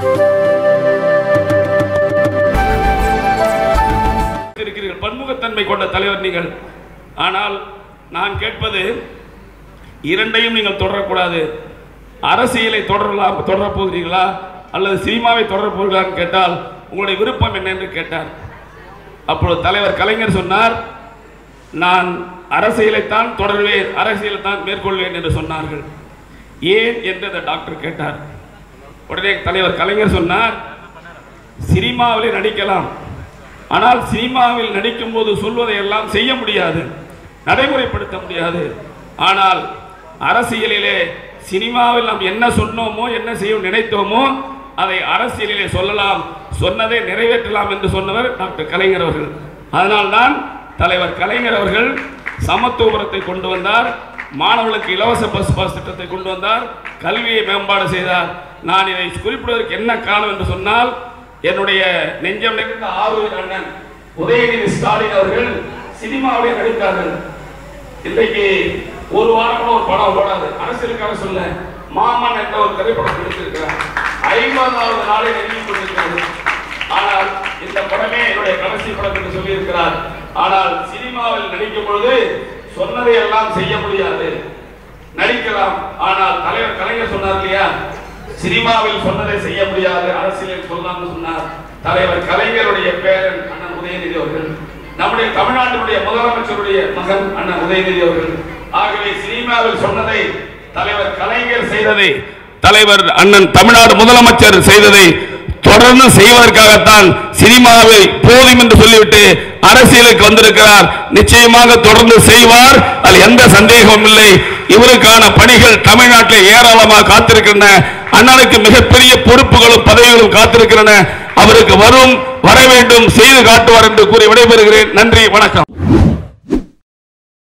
இருக்கிறீர்கள் பன்முகத்தன்மை கொண்ட தலைவர் நீங்கள் ஆனால் நான் கேட்பது இரண்டையும் நீங்கள் தொடரக்கூடாது அரசியலை தொடரலாம் தொடரப் போகிறீர்களா அல்லது சினிமாவை தொடரப் போகிறீர்களான்னு கேட்டால் உங்களுடைய விருப்பம் என்ன என்று கேட்டார் அப்பொழுது தலைவர் கலைஞர் சொன்னார் நான் அரசியலைத்தான் தொடர்வேன் அரசியலை தான் மேற்கொள்வேன் என்று சொன்னார்கள் ஏன் என்று அந்த டாக்டர் கேட்டார் உடனே தலைவர் கலைஞர் சொன்னார் சினிமாவிலே நடிக்கலாம் ஆனால் சினிமாவில் நடிக்கும்போது சொல்வதை எல்லாம் செய்ய முடியாது நடைமுறைப்படுத்த முடியாது ஆனால் அரசியலிலே சினிமாவில் நாம் என்ன சொன்னோமோ என்ன செய்ய நினைத்தோமோ அதை அரசியலிலே சொல்லலாம் சொன்னதை நிறைவேற்றலாம் என்று சொன்னவர் டாக்டர் கலைஞர் அவர்கள் அதனால்தான் தலைவர் கலைஞர் அவர்கள் சமத்துவபுரத்தை கொண்டு வந்தார் மாணவர்களுக்கு இலவச பஸ் பாஸ் திட்டத்தை கொண்டு வந்தார் கல்வியை மேம்பாடு செய்தார் நான் இதை குறிப்பிடுவதற்கு என்ன காரணம் என்று சொன்னால் என்னுடைய நெஞ்சம் நிறைந்த ஆர்வலர் அண்ணன் உதயநிதி ஸ்டாலின் அவர்கள் சினிமாவிலே நடித்தார்கள் இன்றைக்கு ஒரு வாரம் கூட ஒரு படம் ஓடாது அரசியலுக்காக சொல்ல மாமன் என்ற ஒரு திரைப்படம் எடுத்திருக்கிறார் ஐம்பதாவது நாளை நெருங்கிக் கொண்டிருக்கிறது ஆனால் இந்த படமே என்னுடைய கடைசி படம் என்று சொல்லியிருக்கிறார் ஆனால் சினிமாவில் நடிக்கும் பொழுது சொன்னதை எல்லாம் செய்ய முடியாது நடிக்கலாம் ஆனால் தலைவர் கலைஞர் சொன்னார் இல்லையா சினிமாவில் சொன்னதை செய்ய முடியாது அரசியலில் சொல்லலாம்னு சொன்னார் தலைவர் கலைஞருடைய பேரன் அண்ணன் உதயநிதி அவர்கள் நம்முடைய தமிழ்நாட்டினுடைய முதலமைச்சருடைய மகன் அண்ணன் உதயநிதி அவர்கள் ஆகவே சினிமாவில் சொன்னதை தலைவர் கலைஞர் செய்ததை தலைவர் அண்ணன் தமிழ்நாடு முதலமைச்சர் செய்ததை தொடர்ந்து செய்வதற்காகத்தான் சினிமாவை போதும் என்று சொல்லிவிட்டு அரசியலுக்கு வந்திருக்கிறார் நிச்சயமாக தொடர்ந்து செய்வார் அதில் எந்த சந்தேகமும் இல்லை இவருக்கான பணிகள் தமிழ்நாட்டில் ஏராளமாக காத்திருக்கின்றன அண்ணனுக்கு மிகப்பெரிய பொறுப்புகளும் பதவிகளும் காத்திருக்கின்றன அவருக்கு வரும் வர வேண்டும் செய்து காட்டுவார் என்று கூறி விடைபெறுகிறேன் நன்றி வணக்கம்